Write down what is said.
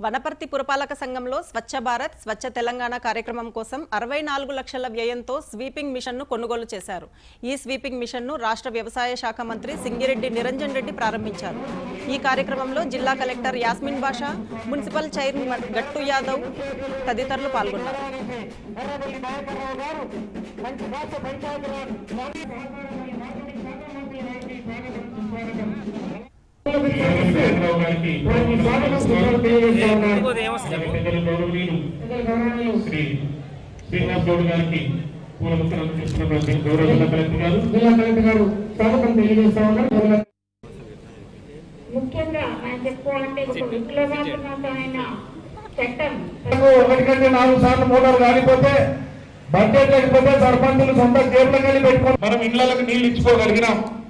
వనపర్తి పురపాలక సంఘంలో స్వచ్ఛ భారత్ స్వచ్ఛ తెలంగాణ కార్యక్రమం కోసం అరవై నాలుగు లక్షల వ్యయంతో స్వీపింగ్ మిషన్ను కొనుగోలు చేశారు ఈ స్వీపింగ్ మిషన్ను రాష్ట్ర వ్యవసాయ శాఖ మంత్రి సింగిరెడ్డి నిరంజన్ రెడ్డి ప్రారంభించారు ఈ కార్యక్రమంలో జిల్లా collector Yasmin Basha municipal chairman Gattu Yadav తదితరులు పాల్గొన్నారు చంద్రబాబు గారికి పెద్దలు గౌరవనీయులు శ్రీ శ్రీనివాస్ గౌడ్ గారికి పూలముఖం చేస్తున్నటువంటి గౌరవ జిల్లా కలెక్టర్ గారు జిల్లా కలెక్టర్ గారు స్వాగతం తెలియజేస్తా ఉన్నారు ముఖ్యంగా మనం చెప్పుకోవాలంటే ఒక విప్లవాత్మకమైన చట్టం ఒకటి కంటే నాలుగు సార్లు మోటార్ కాలిపోతే బడ్జెట్ లేకపోతే సర్పంచులు సొంత జేబులకు వెళ్ళి పెట్టుకో మనం ఇళ్లకు నీళ్లు ఇచ్చుకోగలిగినాం